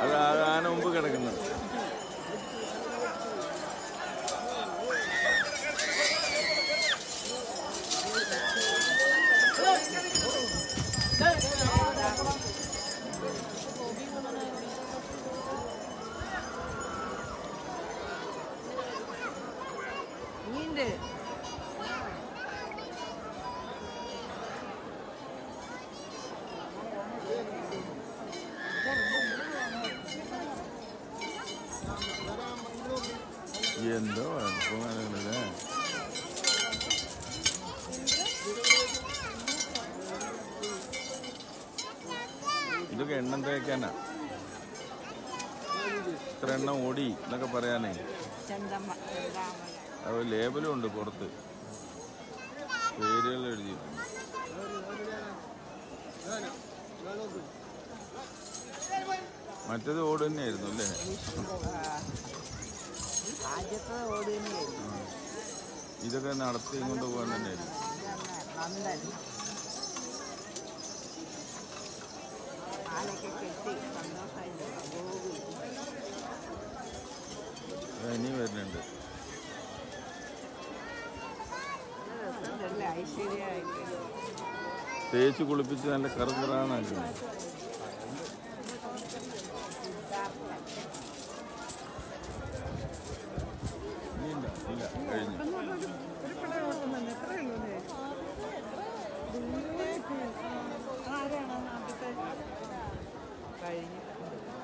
അത് ആ- ആന മുമ്പ് കിടക്കുന്നത് നീണ്ട് എന്തോ കുഴപ്പമില്ലേ ഇതൊക്കെ എണ്ണം തേക്കാനാ ഇത്ര എണ്ണം ഓടി എന്നൊക്കെ പറയാനേ ചന്തമ്മ ചന്താമര അത് ലേബലും ഉണ്ട് പുറത്ത് പേരുകൾ എഴുതി മറ്റേത് ഓട് തന്നെയായിരുന്നു അല്ലേ ആദ്യത്തെ ഓട് തന്നെയായിരുന്നു ഇതൊക്കെ നടത്തി കൊണ്ട് പോകാൻ തന്നെയായിരുന്നു നന്ദൻ ആലൊക്കെ കെട്ടി സന്തോഷമായിട്ട് ഗോപി അത് ഇനി വരുന്നുണ്ട് നല്ല ഐശ്വര്യമായിട്ട് തേച്ച് കുളിപ്പിച്ച് നല്ല കറുകറാണാക്കി ഇല്ല ഇല്ല കഴിഞ്ഞു കഴിഞ്ഞു